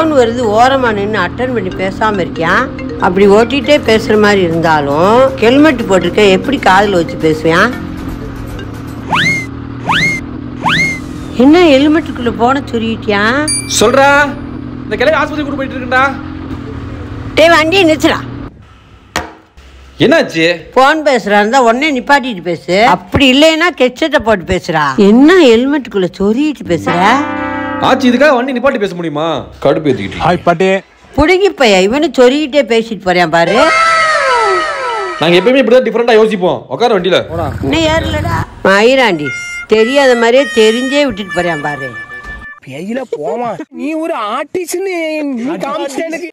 phone வருது ஓரமா நின்று அட்டன் பண்ணி பேசாம இருக்கியான் அப்படி ஓட்டிகிட்டே பேசுற மாதிரி இருந்தாலும் ஹெல்மெட் போட்டிருக்க எப்படி காதில் வச்சு பேசுவேன் என்ன ஹெல்மெட்டுக்குள்ள போன சொல்லிட்டியா சொல்றா இந்த கிளவி ஆஸ்பத்திரி கூட்டு போயிட்டு இருக்கா டே வண்டியை நிறுத்துடா என்னாச்சு ஃபோன் பேசுறா இருந்தா உடனே நிப்பாட்டிட்டு பேசு அப்படி இல்லைன்னா கெட்செட்டை போட்டு பேசுறா என்ன ஹெல்மெட்டுக்குள்ள சொருகிட்டு பேசுற ஆச்சு இதுக்காக வண்டி நிப்பாட்டி பேச முடியுமா கடுப்பு ஏத்திக்கிட்டு ஹாய் பாட்டி புடுங்கி பையா இவனு சொருகிட்டே பேசிட்டு போறேன் பாரு நாங்க எப்பயுமே இப்படிதான் டிஃபரெண்டா யோசிப்போம் உட்கார வண்டியில இன்னும் ஏறலடா மயிராண்டி தெரியாத மாதிரியே தெரிஞ்சே விட்டுட்டு போறேன் பாரு பேயில போமா நீ ஒரு ஆர்டிஸ்ட்னு நீ காமிச்சிட்ட எனக்கு